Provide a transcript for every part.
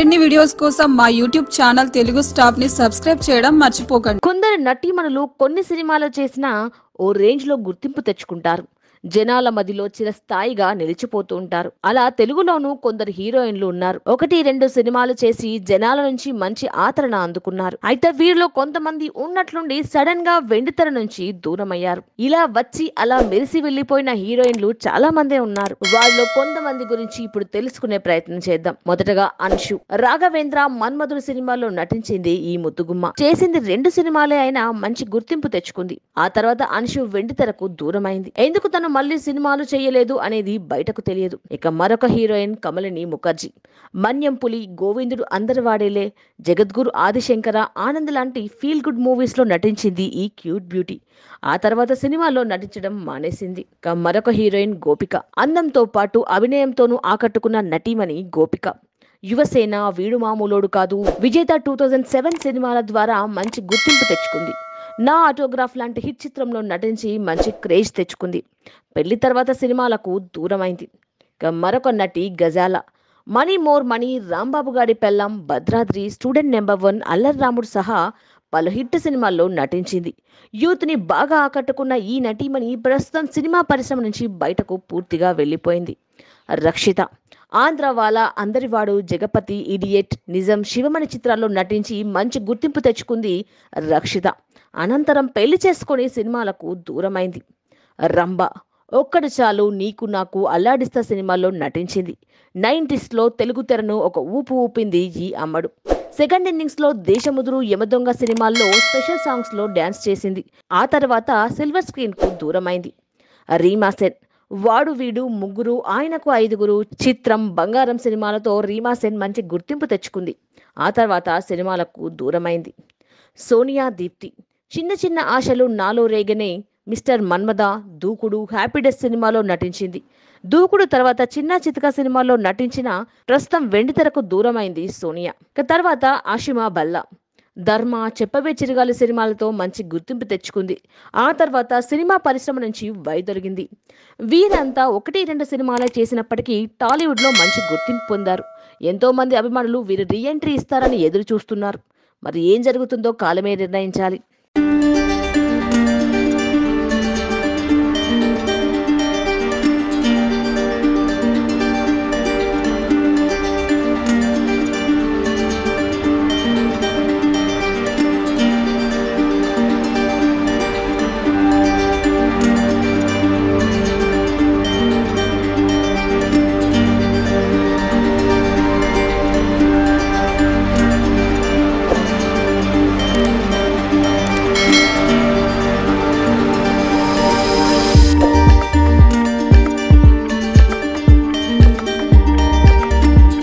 మరిన్ని వీడియోస్ కోసం మా యూట్యూబ్ ఛానల్ తెలుగు స్టాప్ ని సబ్స్క్రైబ్ చేయడం మర్చిపోకండి కొందరు నటీమణులు కొన్ని సినిమాలు చేసినా ఓ రేంజ్ లో గుర్తింపు తెచ్చుకుంటారు జనాల మదిలో చిరస్థాయిగా నిలిచిపోతూ ఉంటారు అలా తెలుగులోనూ కొందరు హీరోయిన్లు ఉన్నారు ఒకటి రెండు సినిమాలు చేసి జనాల నుంచి మంచి ఆదరణ అందుకున్నారు అయితే వీరిలో కొంతమంది ఉన్నట్లుండి సడన్ గా వెండితెర నుంచి దూరమయ్యారు ఇలా వచ్చి అలా మెరిసి వెళ్లిపోయిన హీరోయిన్లు చాలా మందే ఉన్నారు వాళ్ళలో కొంతమంది గురించి ఇప్పుడు తెలుసుకునే ప్రయత్నం చేద్దాం మొదటగా అన్షు రాఘవేంద్ర మన్మధుడు సినిమాలో నటించింది ఈ ముద్దుగుమ్మ చేసింది రెండు సినిమాలే అయినా మంచి గుర్తింపు తెచ్చుకుంది ఆ తర్వాత అన్షు వెండితెరకు దూరమైంది ఎందుకు తను మళ్ళీ సినిమాలు చేయలేదు అనేది బయటకు తెలియదు ఇక మరొక హీరోయిన్ కమలిని ముఖర్జీ మన్యం పులి గోవిందుడు అందరి వాడేలే జగద్గురు ఆదిశంకర ఆనంద్ లాంటి ఫీల్ గుడ్ మూవీస్ లో నటించింది ఈ క్యూట్ బ్యూటీ ఆ తర్వాత సినిమాలో నటించడం మానేసింది ఇక మరొక హీరోయిన్ గోపిక అందంతో పాటు అభినయంతోనూ ఆకట్టుకున్న నటీమణి గోపిక యువసేన వీడు మామూలోడు కాదు విజేత టూ థౌజండ్ సెవెన్ సినిమాల ద్వారా మంచి గుర్తింపు తెచ్చుకుంది నా ఆటోగ్రాఫ్ లాంటి హిట్ చిత్రంలో నటించి మంచి క్రేజ్ తెచ్చుకుంది పెళ్లి తర్వాత సినిమాలకు దూరమైంది ఇక మరొక నటి గజాల మనీ మోర్ మనీ రాంబాబు గారి పెళ్ళం భద్రాద్రి స్టూడెంట్ నెంబర్ వన్ అల్లరి రాముడు సహా పలు హిట్ సినిమాల్లో నటించింది యూత్ ని బాగా ఆకట్టుకున్న ఈ నటీమణి ప్రస్తుతం సినిమా పరిశ్రమ నుంచి బయటకు పూర్తిగా వెళ్ళిపోయింది రక్షిత ఆంధ్రవాల అందరివాడు జగపతి ఇడియట్ నిజం శివమణి చిత్రాల్లో నటించి మంచి గుర్తింపు తెచ్చుకుంది రక్షిత అనంతరం పెళ్లి చేసుకుని సినిమాలకు దూరమైంది రంభ ఒక్కడు చాలు నీకు నాకు అల్లాడిస్తా సినిమాల్లో నటించింది నైంటీస్లో తెలుగు తెరను ఒక ఊపు ఊపింది ఈ అమ్మడు సెకండ్ ఇన్నింగ్స్ లో దేశముదురు యమదొంగ సినిమాల్లో స్పెషల్ సాంగ్స్ లో డాన్స్ చేసింది ఆ తర్వాత సిల్వర్ స్క్రీన్ కు దూరమైంది రీమా సెన్ వాడు వీడు ముగ్గురు ఆయనకు ఐదుగురు చిత్రం బంగారం సినిమాలతో రీమా సెన్ మంచి గుర్తింపు తెచ్చుకుంది ఆ తర్వాత సినిమాలకు దూరమైంది సోనియా దీప్తి చిన్న చిన్న ఆశలు నాలో రేగనే మిస్టర్ మన్మద దూకుడు హ్యాపీడెస్ సినిమాలో నటించింది దూకుడు తర్వాత చిన్న చితక సినిమాలో నటించిన ప్రస్తుతం వెండితెరకు దూరమైంది సోనియా ఇక తర్వాత ఆషిమా బల్లా ధర్మ చెప్పవే చిరగాలి సినిమాలతో మంచి గుర్తింపు తెచ్చుకుంది ఆ తర్వాత సినిమా పరిశ్రమ నుంచి వైదొలిగింది వీరంతా ఒకటి రెండు సినిమాలే చేసినప్పటికీ టాలీవుడ్లో మంచి గుర్తింపు పొందారు ఎంతో మంది అభిమానులు వీరు రీఎంట్రీ ఇస్తారని ఎదురు చూస్తున్నారు మరి ఏం జరుగుతుందో కాలమే నిర్ణయించాలి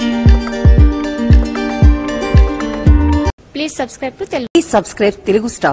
Please subscribe to Telugu. Please subscribe Telugu Star.